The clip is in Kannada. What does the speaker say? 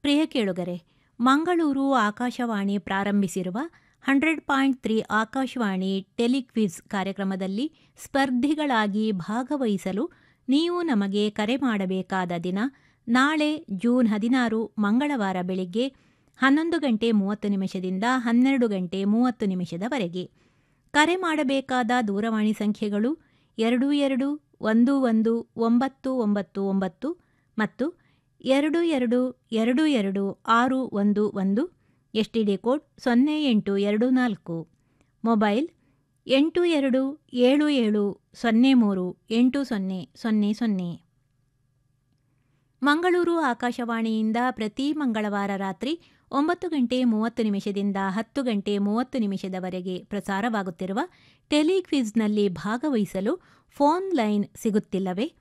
ಪ್ರಿಯ ಕೇಳುಗರೆ ಮಂಗಳೂರು ಆಕಾಶವಾಣಿ ಪ್ರಾರಂಭಿಸಿರುವ hundred point three Akashvani telequiz ಕಾರ್ಯಕ್ರಮದಲ್ಲಿ ಸ್ಪರ್ಧಿಗಳಾಗಿ ಭಾಗವಹಿಸಲು ನೀವು ನಮಗೆ ಕರೆ ಮಾಡಬೇಕಾದ ದಿನ ನಾಳೆ ಜೂನ್ ಹದಿನಾರು ಮಂಗಳವಾರ ಬೆಳಿಗ್ಗೆ ಹನ್ನೊಂದು ಗಂಟೆ ಮೂವತ್ತು ನಿಮಿಷದಿಂದ ಹನ್ನೆರಡು ಗಂಟೆ ಮೂವತ್ತು ನಿಮಿಷದವರೆಗೆ ಕರೆ ಮಾಡಬೇಕಾದ ದೂರವಾಣಿ ಸಂಖ್ಯೆಗಳು ಎರಡು ಎರಡು ಒಂದು ಒಂದು ಒಂಬತ್ತು ಒಂಬತ್ತು ಒಂಬತ್ತು ಮತ್ತು ಎರಡು ಎರಡು ಎರಡು ಎರಡು ಆರು ಒಂದು ಒಂದು ಎಸ್ ಟಿ ಡಿ ಕೋಡ್ ಸೊನ್ನೆ ಎಂಟು ಎರಡು ನಾಲ್ಕು ಮೊಬೈಲ್ ಎಂಟು ಎರಡು ಏಳು ಏಳು ಸೊನ್ನೆ ಮೂರು ಎಂಟು ಸೊನ್ನೆ ಸೊನ್ನೆ ಸೊನ್ನೆ ಮಂಗಳೂರು ಆಕಾಶವಾಣಿಯಿಂದ ಪ್ರತಿ ಮಂಗಳವಾರ ರಾತ್ರಿ ಒಂಬತ್ತು ಗಂಟೆ ಮೂವತ್ತು ನಿಮಿಷದಿಂದ ಹತ್ತು ಗಂಟೆ ಮೂವತ್ತು ನಿಮಿಷದವರೆಗೆ ಪ್ರಸಾರವಾಗುತ್ತಿರುವ ಟೆಲಿಕ್ವಿಜ್ನಲ್ಲಿ ಭಾಗವಹಿಸಲು ಫೋನ್ ಲೈನ್ ಸಿಗುತ್ತಿಲ್ಲವೇ